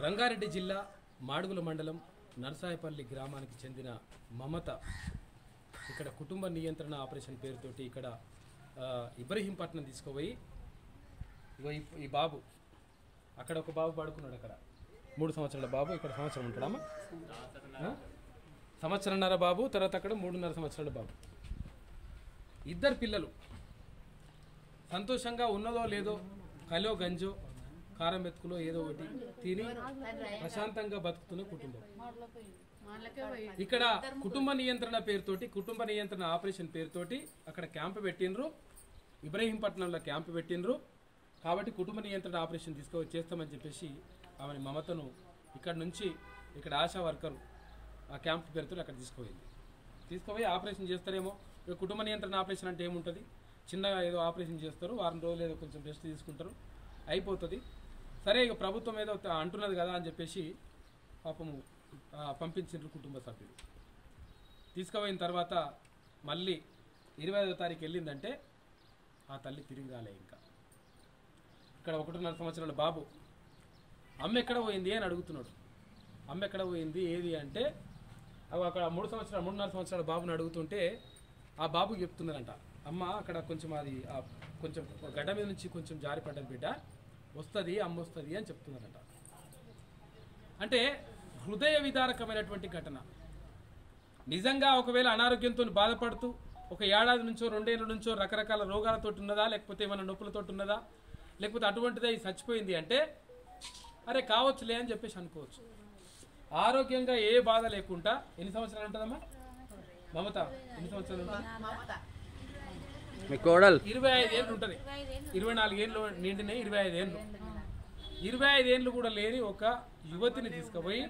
రంగారెడ్డి జిల్లా మాడుగుల మండలం నరసాయపల్లి గ్రామానికి చెందిన మమత ఇక్కడ కుటుంబ నియంత్రణ ఆపరేషన్ పేరుతోటి ఇక్కడ ఆ, ఇబ్రహీంపట్నం తీసుకుపోయి ఇగో ఈ- ఈ బాబు అక్కడ ఒక బాబు పడుకున్నాడు అక్కడ మూడు సంవత్సరాల బాబు ఇక్కడ సంవత్సరం ఉంటాడమ్మా ఆ? సంవత్సరంన్నర బాబు తర్వాత అక్కడ మూడున్నర సంవత్సరాల బాబు ఇద్దరు పిల్లలు సంతోషంగా ఉన్నదో లేదో కలో గంజో కారం మెతుకులో ఏదో ఒకటి తిని ప్రశాంతంగా బతుకుతున్న కుటుంబం ఇక్కడ కుటుంబ నియంత్రణ పేరుతోటి కుటుంబ నియంత్రణ ఆపరేషన్ పేరుతోటి అక్కడ క్యాంప్ పెట్టిండ్రు ఇబ్రహీంపట్నంలో క్యాంప్ పెట్టిండ్రు కాబట్టి కుటుంబ నియంత్రణ ఆపరేషన్ తీసుకో చేస్తామని చెప్పేసి ఆమె మమతను ఇక్కడ నుంచి ఇక్కడ ఆశా వర్కర్ ఆ క్యాంప్ పేరుతో అక్కడ తీసుకుపోయింది తీసుకుపోయి ఆపరేషన్ చేస్తారేమో ఇక కుటుంబ నియంత్రణ ఆపరేషన్ అంటే ఏముంటుంది చిన్నగా ఏదో ఆపరేషన్ చేస్తారు వారం రోజులు ఏదో కొంచెం రెస్ట్ తీసుకుంటారు అయిపోతుంది సరే ఇక ప్రభుత్వం ఏదో త- అంటున్నది కదా అని చెప్పేసి పాపము ఆ, పంపించిండ్రు కుటుంబ సభ్యులు తీసుకుపోయిన తర్వాత మళ్ళీ ఇరవై ఐదో తారీఖు వెళ్ళిందంటే ఆ తల్లి తిరిగి రాలే ఇంకా ఇక్కడ ఒకటిన్నర సంవత్సరాల బాబు అమ్మ ఎక్కడ పోయింది అని అడుగుతున్నాడు అమ్మ ఎక్కడ పోయింది ఏది అంటే అవి అక్కడ మూడు సంవత్సరాలు మూడున్నర సంవత్సరాల బాబుని అడుగుతుంటే ఆ బాబు చెప్తున్నారంట అమ్మ అక్కడ కొంచెం అది ఆ కొంచెం గడ్డ మీద నుంచి కొంచెం జారి పడ్డది బిడ్డ వస్తుంది అమ్మ వస్తుంది అని చెప్తున్నారంట అంటే హృదయ విదారకమైనటువంటి ఘటన నిజంగా ఒకవేళ అనారోగ్యంతో బాధపడుతూ ఒక ఏడాది నుంచో రెండేళ్ళ నుంచో రకరకాల రోగాలతో ఉన్నదా లేకపోతే ఏమైనా నొప్పులతో ఉన్నదా లేకపోతే అటువంటిదే ఇది చచ్చిపోయింది అంటే అరే కావచ్చులే అని చెప్పేసి అనుకోవచ్చు ఆరోగ్యంగా ఏ బాధ లేకుండా ఎన్ని సంవత్సరాలు ఉంటుందమ్మా మమత ఎన్ని సంవత్సరాలు ఉంటుంది మీ కోడలు ఇరవై ఐదు ఏళ్ళు ఉంటుంది ఇరవై నాలుగు ఏళ్ళు నిండినాయి ఇరవై ఐదు ఏళ్ళు ఇరవై ఐదు ఏళ్ళు కూడా లేని ఒక యువతిని తీసుకుపోయి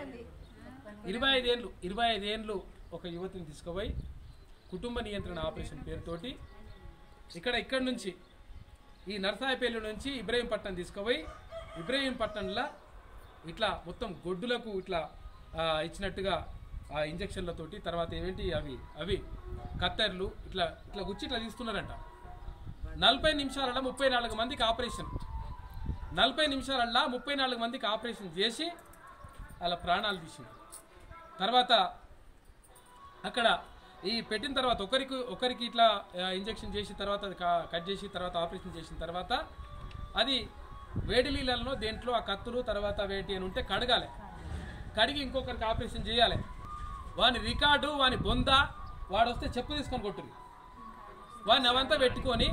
ఇరవై ఐదు ఏళ్ళు ఇరవై ఐదు ఏళ్ళు ఒక యువతిని తీసుకుపోయి కుటుంబ నియంత్రణ ఆపరేషన్ పేరుతోటి ఇక్కడ ఇక్కడి నుంచి ఈ నర్సాయపల్లి నుంచి ఇబ్రహీంపట్నం తీసుకుపోయి ఇబ్రహీంపట్నంలో ఇట్లా మొత్తం గొడ్డులకు ఇట్లా ఆ, ఇచ్చినట్టుగా ఆ ఇంజక్షన్లతోటి తర్వాత ఏంటి అవి అవి కత్తెర్లు ఇట్లా ఇట్లా గుచ్చి ఇట్లా తీస్తున్నారంట నలభై నిమిషాలలో ముప్పై నాలుగు మందికి ఆపరేషన్ నలభై నిమిషాలల్లా ముప్పై నాలుగు మందికి ఆపరేషన్ చేసి అలా ప్రాణాలు తీసింది తర్వాత అక్కడ ఈ పెట్టిన తర్వాత ఒకరికి ఒకరికి ఇట్లా ఆ, ఇంజెక్షన్ చేసిన తర్వాత అది కా- కట్ చేసి తర్వాత ఆపరేషన్ చేసిన తర్వాత అది వేడి నీళ్ళలో దేంట్లో ఆ కత్తులు తర్వాత వేటి అని ఉంటే కడగాలి కడిగి ఇంకొకరికి ఆపరేషన్ చేయాలి వాని రికార్డు వాని బొంద వాడు వస్తే చెప్పు తీసుకొని కొట్టురు వాడిని అవంతా పెట్టుకొని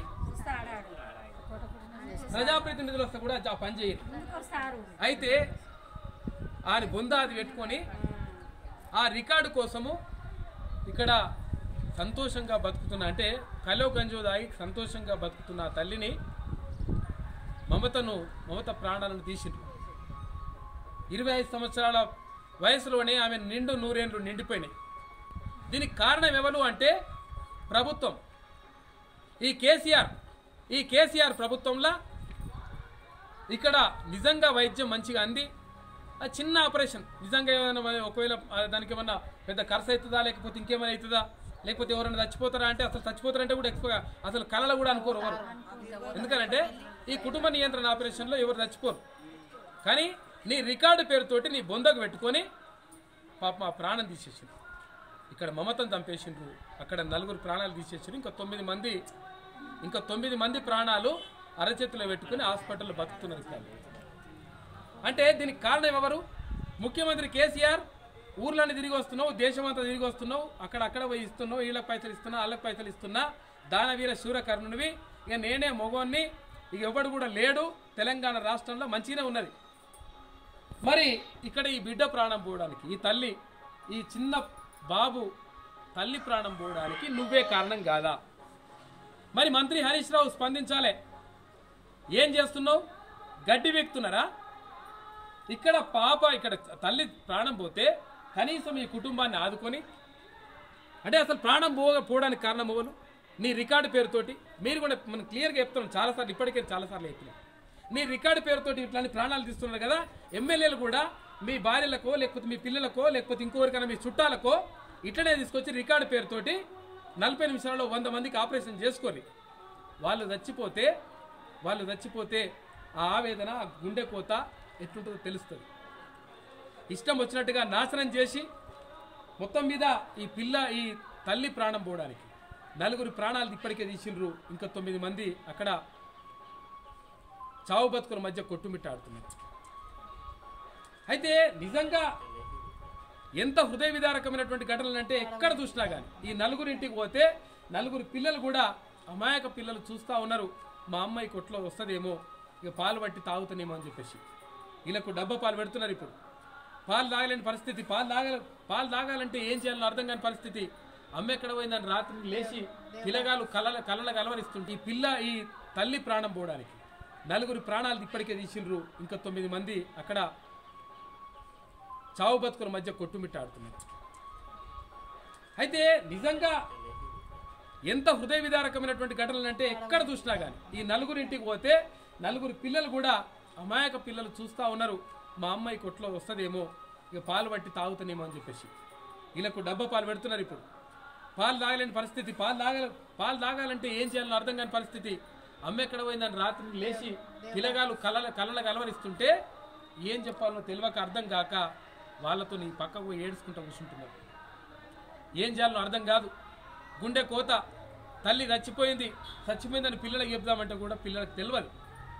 ప్రజాప్రతినిధులు వస్తే కూడా ఆ పని చేయరు అయితే ఆయన బొంద అది పెట్టుకొని ఆ రికార్డు కోసము ఇక్కడ సంతోషంగా బతుకుతున్న అంటే కలో గంజో దాగి సంతోషంగా బతుకుతున్న ఆ తల్లిని మమతను మమత ప్రాణాలను తీసిండ్రు ఇరవై ఐదు సంవత్సరాల వయసులోనే ఆమె నిండు నూరేండ్లు నిండిపోయినాయి దీనికి కారణం ఎవరు అంటే ప్రభుత్వం ఈ కేసీఆర్ ఈ కేసీఆర్ ప్రభుత్వంలో ఇక్కడ నిజంగా వైద్యం మంచిగా అంది ఆ చిన్న ఆపరేషన్ నిజంగా ఏమైనా మరి ఒకవేళ ఆ దానికి ఏమన్నా పెద్ద ఖర్చు అవుతుందా లేకపోతే ఇంకేమైనా అవుతుందా లేకపోతే ఎవరైనా చచ్చిపోతారా అంటే అసలు చచ్చిపోతారంటే కూడా ఎక్కువ అసలు కళలు కూడా అనుకోరు ఎవరు ఎందుకంటే ఈ కుటుంబ నియంత్రణ ఆపరేషన్లో ఎవరు చచ్చిపోరు కానీ నీ రికార్డు పేరుతోటి నీ బొందకు పెట్టుకొని పాప మా ప్రాణం తీసేసిండ్రు ఇక్కడ మమతను చంపేసిండ్రు అక్కడ నలుగురు ప్రాణాలు తీసేసిండ్రు ఇంకా తొమ్మిది మంది ఇంకా తొమ్మిది మంది ప్రాణాలు అరచేతిలో పెట్టుకుని హాస్పిటల్లో బతుకుతున్నారు ఇక్కడ అంటే దీనికి కారణం ఎవరు ముఖ్యమంత్రి కేసీఆర్ ఊర్లన్నీ తిరిగి వస్తున్నావు దేశమంతా తిరిగి వస్తున్నావు అక్కడ అక్కడ పోయి ఇస్తున్నావు వీళ్ళకి పైసలు ఇస్తున్నా వాళ్ళకి పైసలు ఇస్తున్నా దానవీర శూరకర్ణునివి ఇక నేనే మొగోన్ని ఇక ఎవడు కూడా లేడు తెలంగాణ రాష్ట్రంలో మంచిగానే ఉన్నది మరి ఇక్కడ ఈ బిడ్డ ప్రాణం పోవడానికి ఈ తల్లి ఈ చిన్న బాబు తల్లి ప్రాణం పోవడానికి నువ్వే కారణం కాదా మరి మంత్రి హరీష్ రావు స్పందించాలే ఏం చేస్తున్నావు గడ్డి వెక్తున్నారా ఇక్కడ పాప ఇక్కడ తల్లి ప్రాణం పోతే కనీసం ఈ కుటుంబాన్ని ఆదుకొని అంటే అసలు ప్రాణం పో పోవడానికి కారణం ఎవరు నీ రికార్డు పేరుతోటి మీరు కూడా మనం క్లియర్గా చెప్తున్నాం చాలాసార్లు ఇప్పటికే చాలాసార్లు చెప్పినాం నీ రికార్డు పేరుతోటి ఇట్లాంటి ప్రాణాలు తీస్తున్నారు కదా ఎమ్మెల్యేలు కూడా మీ భార్యలకో లేకపోతే మీ పిల్లలకో లేకపోతే ఇంకోరికైనా మీ చుట్టాలకో ఇట్లనే తీసుకొచ్చి రికార్డు పేరుతోటి నలభై నిమిషాల్లో వంద మందికి ఆపరేషన్ చేసుకోరు వాళ్ళు చచ్చిపోతే వాళ్ళు చచ్చిపోతే ఆ ఆవేదన ఆ గుండె కోత ఎట్లుంటుందో తెలుస్తుంది ఇష్టం వచ్చినట్టుగా నాశనం చేసి మొత్తం మీద ఈ పిల్ల ఈ తల్లి ప్రాణం పోవడానికి నలుగురు ప్రాణాలు ఇప్పటికే తీసిండ్రు ఇంకా తొమ్మిది మంది అక్కడ చావు బతుకుల మధ్య కొట్టుమిట్టాడుతున్నారు అయితే నిజంగా ఎంత హృదయ విదారకమైనటువంటి ఘటనలు అంటే ఎక్కడ చూసినా కానీ ఈ నలుగురింటికి పోతే నలుగురు పిల్లలు కూడా అమాయక పిల్లలు చూస్తూ ఉన్నారు మా అమ్మాయి కొట్లో వస్తుందేమో ఇక పాలు పట్టి తాగుతానేమో అని చెప్పేసి వీళ్ళకు డబ్బా పాలు పెడుతున్నారు ఇప్పుడు పాలు తాగలేని పరిస్థితి పాలు తాగ పాలు తాగాలంటే ఏం చేయాలో అర్థం కాని పరిస్థితి అమ్మ ఎక్కడ పోయిందని రాత్రి లేచి పిల్లగాలు కలల కలల కలవరిస్తుంటే ఈ పిల్ల ఈ తల్లి ప్రాణం పోవడానికి నలుగురు ప్రాణాలు ఇప్పటికే తీసిండ్రు ఇంకా తొమ్మిది మంది అక్కడ చావు బతుకుల మధ్య కొట్టుమిట్టాడుతున్నారు అయితే నిజంగా ఎంత హృదయ విదారకమైనటువంటి ఘటనలు అంటే ఎక్కడ చూసినా కానీ ఈ నలుగురింటికి పోతే నలుగురు పిల్లలు కూడా అమాయక పిల్లలు చూస్తూ ఉన్నారు మా అమ్మాయి కొట్లో వస్తుందేమో ఇక పాలు పట్టి తాగుతానేమో అని చెప్పేసి వీళ్ళకు డబ్బా పాలు పెడుతున్నారు ఇప్పుడు పాలు తాగలేని పరిస్థితి పాలు తాగ పాలు తాగాలంటే ఏం చేయాలో అర్థం కాని పరిస్థితి అమ్మ ఎక్కడ పోయిందని రాత్రి లేచి పిల్లగాలు కలల కలల కలవరిస్తుంటే ఏం చెప్పాలో తెలియక అర్థం కాక వాళ్ళతో నీ పక్కకు పోయి ఏడ్చుకుంటూ కూర్చుంటున్నారు ఏం చేయాలో అర్థం కాదు గుండె కోత తల్లి చచ్చిపోయింది చచ్చిపోయిందని పిల్లలకు చెప్దామంటే కూడా పిల్లలకు తెలియదు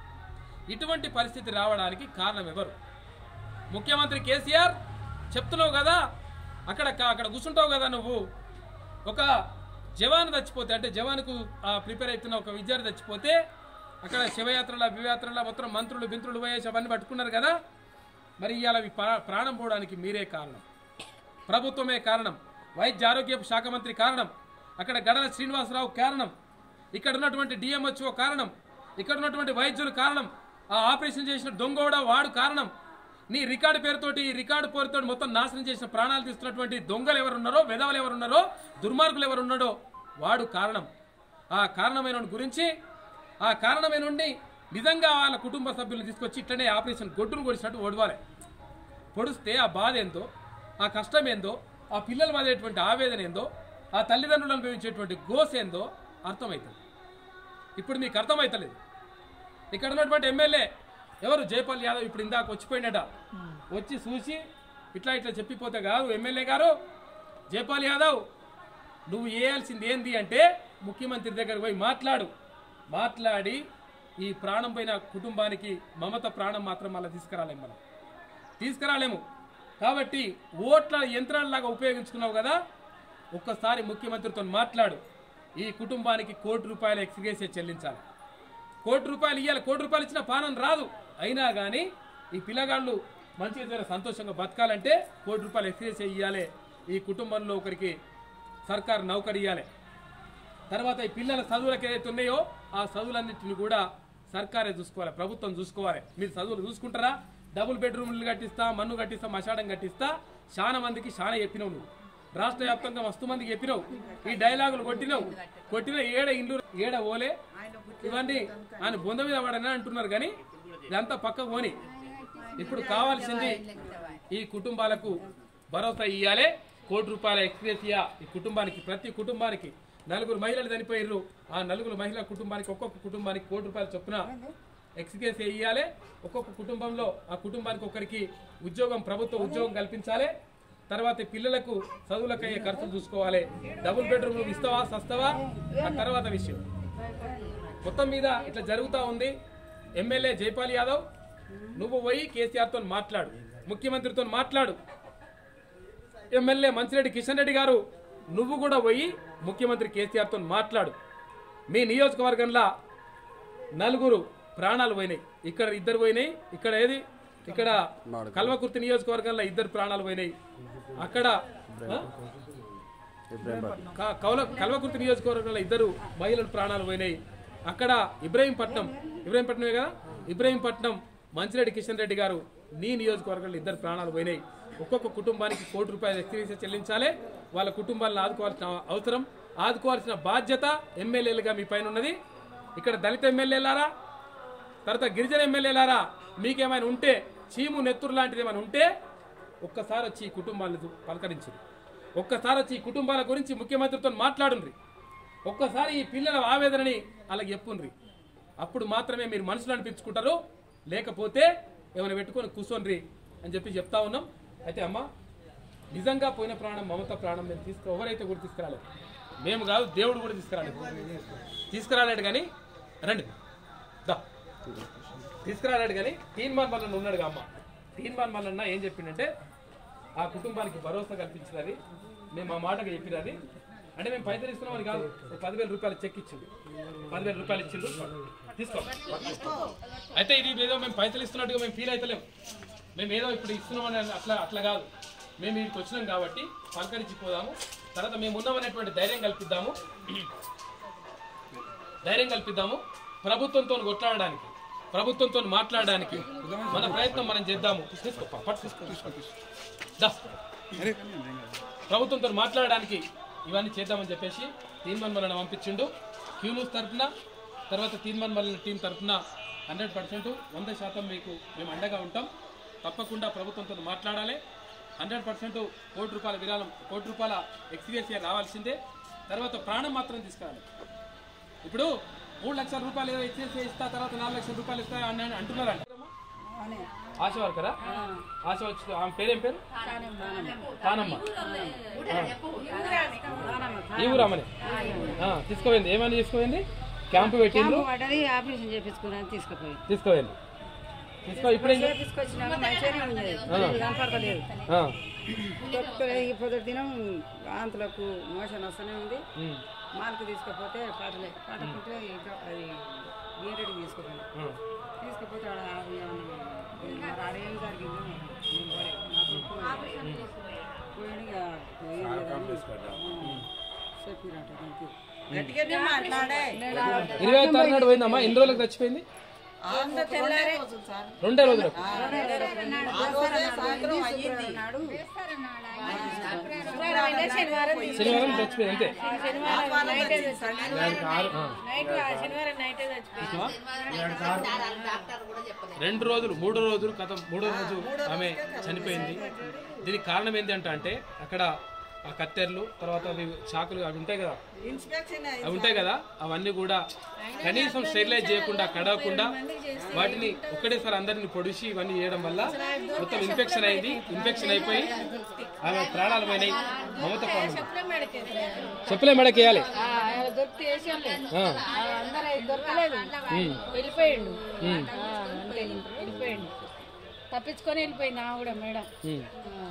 ఇటువంటి పరిస్థితి రావడానికి కారణం ఎవరు ముఖ్యమంత్రి కేసీఆర్ చెప్తున్నావు కదా అక్కడ అక్కడ కూర్చుంటావు కదా నువ్వు ఒక జవాన్ చచ్చిపోతే అంటే జవాన్కు ప్రిపేర్ అవుతున్న ఒక విద్యార్థి చచ్చిపోతే అక్కడ శివయాత్రల వివయాత్రల మొత్తం మంత్రులు బింత్రులు పోయేసి అవన్నీ పట్టుకున్నారు కదా మరి ఇవాళ అవి ప్రా- ప్రాణం పోవడానికి మీరే కారణం ప్రభుత్వమే కారణం వైద్య ఆరోగ్య శాఖ మంత్రి కారణం అక్కడ గడల శ్రీనివాసరావు కారణం ఇక్కడ ఉన్నటువంటి డిఎంహెచ్ఓ కారణం ఇక్కడ ఉన్నటువంటి వైద్యులు కారణం ఆ ఆపరేషన్ చేసిన దొంగోడ వాడు కారణం నీ రికార్డు పేరుతోటి ఈ రికార్డు పేరుతోటి మొత్తం నాశనం చేసిన ప్రాణాలు తీస్తున్నటువంటి దొంగలు ఎవరున్నారో వెధవలు ఎవరున్నారో దుర్మార్గులు ఎవరున్నాడో వాడు కారణం ఆ కారణమైన వాడి గురించి ఆ కారణమైన నుండి నిజంగా వాళ్ళ కుటుంబ సభ్యులను తీసుకొచ్చి ఇట్లనే ఆపరేషన్ గొడ్డును కొడిచినట్టు ఓడవాలి పొడిస్తే ఆ బాధ ఏందో ఆ కష్టం ఏందో ఆ పిల్లలు పడేటువంటి ఆవేదన ఏందో ఆ తల్లిదండ్రులు అనుభవించేటువంటి గోస ఏందో అర్థమవుతుంది ఇప్పుడు మీకు అర్థమవుతలేదు ఇక్కడ ఉన్నటువంటి ఎమ్మెల్యే ఎవరు జయపాల్ యాదవ్ ఇప్పుడు ఇందాక వచ్చిపోయినట వచ్చి చూసి ఇట్లా ఇట్లా చెప్పిపోతే కాదు ఎమ్మెల్యే గారు జయపాల్ యాదవ్ నువ్వు వేయాల్సింది ఏంది అంటే ముఖ్యమంత్రి దగ్గరకు పోయి మాట్లాడు మాట్లాడి ఈ ప్రాణం పోయిన కుటుంబానికి మమత ప్రాణం మాత్రం మళ్ళీ తీసుకురాలేము మనం తీసుకురాలేము కాబట్టి ఓట్ల యంత్రాలలాగా ఉపయోగించుకున్నావు కదా ఒక్కసారి ముఖ్యమంత్రితో మాట్లాడు ఈ కుటుంబానికి కోటి రూపాయల ఎక్స్గ్రేసియా చెల్లించాలి కోటి రూపాయలు ఇవ్వాలి కోటి రూపాయలు ఇచ్చిన పానం రాదు అయినా కానీ ఈ పిల్లగాళ్ళు మంచిగా జర సంతోషంగా బతకాలంటే కోటి రూపాయలు ఎక్స్గ్రేసియా ఇవ్వాలి ఈ కుటుంబంలో ఒకరికి సర్కారు నౌకరి ఇవ్వాలి తర్వాత ఈ పిల్లల చదువులకు ఏదైతే ఉన్నాయో ఆ చదువులన్నింటిని కూడా సర్కారే చూసుకోవాలి ప్రభుత్వం చూసుకోవాలి మీరు చదువులు చూసుకుంటారా డబుల్ బెడ్రూమ్లు కట్టిస్తా మన్ను కట్టిస్తా మశాడం కట్టిస్తా చాలా మందికి చాలా చెప్పినావు నువ్వు రాష్ట్ర వ్యాప్తంగా మస్తు మందికి చెప్పినావు ఈ డైలాగులు కొట్టినావు కొట్టిన ఏడ ఇండ్లు ఏడ ఓలే ఇవన్నీ ఆయన బొంద మీద వాడని అంటున్నారు కానీ ఇదంతా పక్క పోని ఇప్పుడు కావాల్సింది ఈ కుటుంబాలకు భరోసా ఇవ్వాలి కోటి రూపాయల ఎక్స్ప్రెసియా ఈ కుటుంబానికి ప్రతి కుటుంబానికి నలుగురు మహిళలు చనిపోయారు ఆ నలుగురు మహిళల కుటుంబానికి ఒక్కొక్క కుటుంబానికి కోటి రూపాయలు చొప్పున ఎక్స్గ్రేసియా ఇవ్వాలి ఒక్కొక్క కుటుంబంలో ఆ కుటుంబానికి ఒకరికి ఉద్యోగం ప్రభుత్వ ఉద్యోగం కల్పించాలి తర్వాత ఈ పిల్లలకు చదువులకు అయ్యే ఖర్చులు చూసుకోవాలి డబుల్ బెడ్రూమ్ నువ్వు ఇస్తావా సస్తావా ఆ తర్వాత విషయం మొత్తం మీద ఇట్లా జరుగుతూ ఉంది ఎమ్మెల్యే జైపాల్ యాదవ్ నువ్వు పోయి కేసీఆర్తో మాట్లాడు ముఖ్యమంత్రితో మాట్లాడు ఎమ్మెల్యే మంచిరెడ్డి కిషన్ రెడ్డి గారు నువ్వు కూడా పోయి ముఖ్యమంత్రి కేసీఆర్తో మాట్లాడు మీ నియోజకవర్గంలో నలుగురు ప్రాణాలు పోయినాయి ఇక్కడ ఇద్దరు పోయినాయి ఇక్కడ ఏది ఇక్కడ కల్వకుర్తి నియోజకవర్గంలో ఇద్దరు ప్రాణాలు పోయినాయి అక్కడ ఆ? క- కౌల కల్వకుర్తి నియోజకవర్గంలో ఇద్దరు మహిళలు ప్రాణాలు పోయినాయి అక్కడ ఇబ్రహీంపట్నం ఇబ్రహీంపట్నమే కదా ఇబ్రహీంపట్నం మంచిరెడ్డి కిషన్ రెడ్డి గారు నీ నియోజకవర్గంలో ఇద్దరు ప్రాణాలు పోయినాయి ఒక్కొక్క కుటుంబానికి కోటి రూపాయలు ఎక్స్గ్రేషియా చెల్లించాలి వాళ్ళ కుటుంబాలను ఆదుకోవాల్సిన అవసరం ఆదుకోవాల్సిన బాధ్యత ఎమ్మెల్యేలుగా మీ పైన ఉన్నది ఇక్కడ దళిత ఎమ్మెల్యేలారా తర్వాత గిరిజన ఎమ్మెల్యేలారా మీకేమైనా ఉంటే చీము నెత్తురు లాంటిది ఏమైనా ఉంటే ఒక్కసారి వచ్చి ఈ కుటుంబాలను పలకరించింది ఒక్కసారి వచ్చి ఈ కుటుంబాల గురించి ముఖ్యమంత్రితో మాట్లాడుండ్రి ఒక్కసారి ఈ పిల్లల ఆవేదనని అలాగే చెప్పుండ్రి అప్పుడు మాత్రమే మీరు మనుషులు అనిపించుకుంటారు లేకపోతే ఏమైనా పెట్టుకొని కూర్చోండ్రి అని చెప్పి చెప్తా ఉన్నాం అయితే అమ్మ నిజంగా పోయిన ప్రాణం మమత ప్రాణం మేము తీసుకు ఎవరైతే కూడా తీసుకురాలేదు మేము కాదు దేవుడు కూడా తీసుకురాలేదు తీసుకురాలేడు కానీ రండి దా తీసుకురాలేడు కానీ తీన్మాన్ మల్లన్న ఉన్నాడు అమ్మ తీన్మాన్ మల్లన్న ఏం చెప్పిండంటే ఆ కుటుంబానికి భరోసా కల్పించినది మేము ఆ మాటగా చెప్పినది అంటే మేము పైసలు ఇస్తున్నామని కాదు ఒక పదివేల రూపాయలు చెక్ ఇచ్చింది పదివేల రూపాయలు ఇచ్చిండు తీసుకో అయితే ఇది ఏదో మేము పైసలు ఇస్తున్నట్టుగా మేము ఫీల్ అవుతలేము మేము ఏదో ఇప్పుడు ఇస్తున్నామని అట్లా అట్లా కాదు మేము వీడికి వచ్చినాం కాబట్టి పలకరించిపోదాము తర్వాత మేము ఉన్నామనేటువంటి ధైర్యం కల్పిద్దాము ధైర్యం కల్పిద్దాము ప్రభుత్వంతో కొట్లాడడానికి ప్రభుత్వంతో మాట్లాడడానికి మన ప్రయత్నం మనం చేద్దాము తీసుకో, పా, పట్టు తీసుకో, తీసుకో, తీసుకో. దా. ప్రభుత్వంతో మాట్లాడడానికి ఇవన్నీ చేద్దామని చెప్పేసి తీన్మన్ మల్లన పంపించిండు క్యూనూస్ తరఫున తర్వాత తీన్మన్ మల్లన టీం తరఫున హండ్రెడ్ పర్సెంట్ వంద శాతం మీకు మేము అండగా ఉంటాం తప్పకుండా ప్రభుత్వంతో మాట్లాడాలి హండ్రెడ్ పర్సెంట్ కోటి రూపాయల విరాళం కోటి రూపాయల ఎక్స్గ్రేసియర్ రావాల్సిందే తర్వాత ప్రాణం మాత్రం తీసుకురాలి ఇప్పుడు మూడు లక్షల రూపాయలు ఏదో ఇచ్చేసి ఇస్తా తర్వాత నాలుగు లక్షల రూపాయలు ఇస్తా అని అంటున్నారంట ఆశ వర్కరా ఆశ వచ్చి ఆమె పేరేం పేరు తానమ్మ ఈ ఊరు అమ్మని తీసుకోపోయింది ఏమని తీసుకోపోయింది క్యాంపు పెట్టిండ్రు పడ్డది ఆపరేషన్ చేపించుకున్నాను తీసుకుపోయి తీసుకోపోయింది తీసుకో ఇప్పుడు ఏం చే- తీసుకొచ్చినాక మంచిగానే ఉన్నది కనపడలేదు ఆ, ఈ పొద్దు దినం వాంతులకు మోషన్ వస్తూనే ఉంది ఉమ్, మాలకు తీసుకపోతే పాటలే పాటకుంటే ఇంకా అది గేరెడ్డి తీసుకుపోయాను ఉమ్. తీసుకుపోతే ఆడ అవి ఏమన్నా మరి ఆడ ఏం జరిగిందో నేను పోలే. నాకు పోయి ఇక ఏం లేదని చెప్పినట్టు అంతే గట్టిగానే మాట్లాడే ఇరవై ఐదు తారీఖు నాడు పోయిందమ్మా ఎన్ని రోజులకు చచ్చిపోయింది తెల్లారే రెండే రోజులకు ఆ రోజే సాయంత్రం అయ్యింది శనివారం చచ్చిపోయింది అంతే రెండు రోజులు మూడో రోజులు కథ మూడో రోజు ఆమె చనిపోయింది దీనికి కారణం ఏంటి అంటే అంటే అక్కడ ఆ కత్తెరలు తర్వాత అవి చాకులు అవి ఉంటాయి కదా ఇన్స్పెక్షన్ అవి ఉంటాయి కదా అవన్నీ కూడా కనీసం స్టెరిలైజ్ చేయకుండా కడగకుండా వాటిని ఒక్కడేసారి అందరిని పొడిచి ఇవన్నీ చేయడం వల్ల మొత్తం ఇన్ఫెక్షన్ అయింది ఇన్ఫెక్షన్ అయిపోయి ఆమె ప్రాణాలు పోయినాయి మమత ప్రాణం చెప్పులే మెడకి వేయాలి దొరికితే వేసేయాలి ఆ, అందరూ దొరకలేదు ఉమ్, వెళ్ళిపోయిండు ఉమ్, ఆ, అంతే వెళ్ళిపోయిండు తప్పించుకొని వెళ్ళిపోయింది ఆ కూడా మేడం ఉమ్.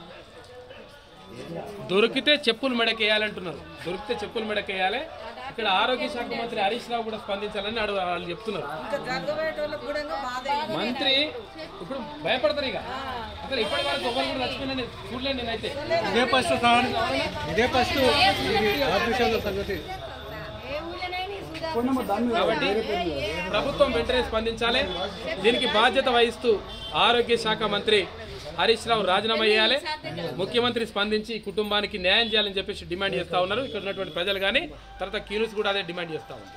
దొరికితే చెప్పులు మెడకేయాలంటున్నారు దొరికితే చెప్పులు మెడకేయాలి ఇక్కడ ఆరోగ్య శాఖ మంత్రి హరీష్ రావు కూడా స్పందించాలని అడుగు వాళ్ళు చెప్తున్నారు జగ్గబెట్టోళ్ళకి కూడా ఇంకా బాధ అయింది. మంత్రి ఇప్పుడు భయపడతారు ఇక అసలు ఇప్పటి వరకు ఎవరు కూడా చచ్చిపోయినా నేను చూడలేను నేనైతే ఇదే ఫస్ట్ ఇదే ఫస్ట్ ఆపరేషన్ సంగతి కాబట్టి ప్రభుత్వం వెంటనే స్పందించాలి దీనికి బాధ్యత వహిస్తూ ఆరోగ్య శాఖ మంత్రి హరీష్ రావు రాజీనామా చేయాలి ముఖ్యమంత్రి స్పందించి ఈ కుటుంబానికి న్యాయం చేయాలని చెప్పేసి డిమాండ్ చేస్తా ఉన్నారు ఇక్కడ ఉన్నటువంటి ప్రజలు కానీ తర్వాత క్యూనిస్ కూడా అదే డిమాండ్ చేస్తా ఉంది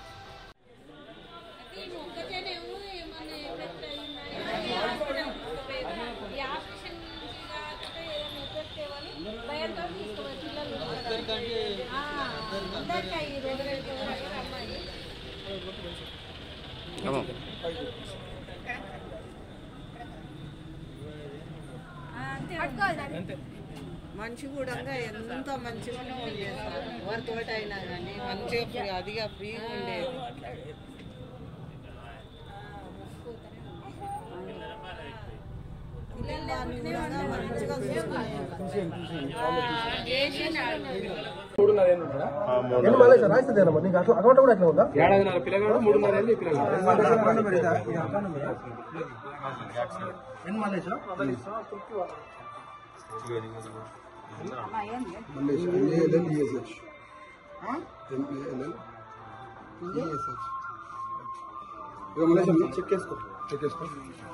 అంతే మంచి కూడా ఎంత మంచిగా ఉండేది వర్క్ ఒకటి అయినా కానీ మంచిగా ఫ్రీ అదిగా ఫ్రీగా ఉండేది కుటుంబాన్ని కూడా మంచిగా చూసుకునేది. మూడున్నర ఏళ్ళు ఉంటాడా? ఏడాదిన్నర పిల్లగాడు మూడున్నర ఏళ్ళు ఈ పిల్లగాడు చెక్ చేసుకో చెక్ చేసుకో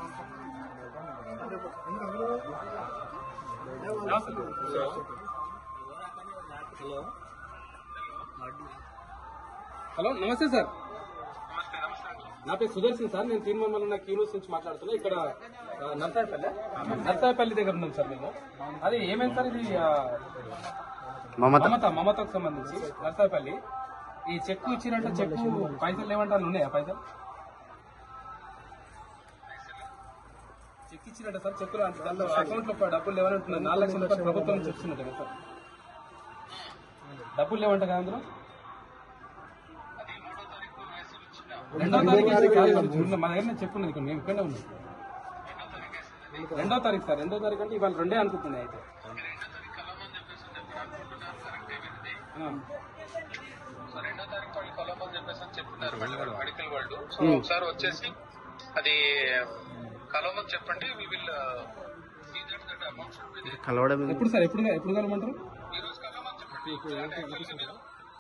హలో నమస్తే సార్ నా పేరు సుదర్శన్ సార్ నేను తీన్ మమ్మల్ని నాకు యూనివర్స్ నుంచి మాట్లాడుతున్నా ఇక్కడ ఆ, నర్సాయపల్లి నర్సాయపల్లి దగ్గర ఉన్నాం సార్ మేము అది ఏమైంది సార్ ఇది ఆ, మమత మమత మమతకు సంబంధించి నర్సాయపల్లి ఈ చెక్కు ఇచ్చినట్టు చెక్కు పైసలు లేవంటారు ఉన్నాయా పైసలు చెక్ ఇచ్చినట్ట సార్ చెక్కులు అంటే దాంట్లో అకౌంట్ లో డబ్బులు లేవని అంటున్నారు నాలుగు లక్షల రూపాయలు ప్రభుత్వం నుంచి ఇచ్చినట్టు సార్ డబ్బులు లేవంట కదా అందులో రెండో తారీఖు కాదు సార్, ఉన్న మన దగ్గర చెప్పున్నది ఇక్కడ మేము ఇక్కడే ఉన్నాం రెండో తారీఖు సార్ రెండో తారీఖు అంటే ఇవాళ రెండే అనుకుంటున్నాయి అయితే ఆ. రెండో తారీఖు వాళ్ళు కలవమని చెప్పేసి అని చెప్తున్నారు మెడికల్ వాళ్ళు సో ఒకసారి వచ్చేసి అది కలవమని చెప్పండి వి విల్ అమౌంట్ ఎప్పుడు సార్ ఎప్పుడు ఎప్పుడు కలవమంటారు ఈ రోజు కలవమని చెప్పండి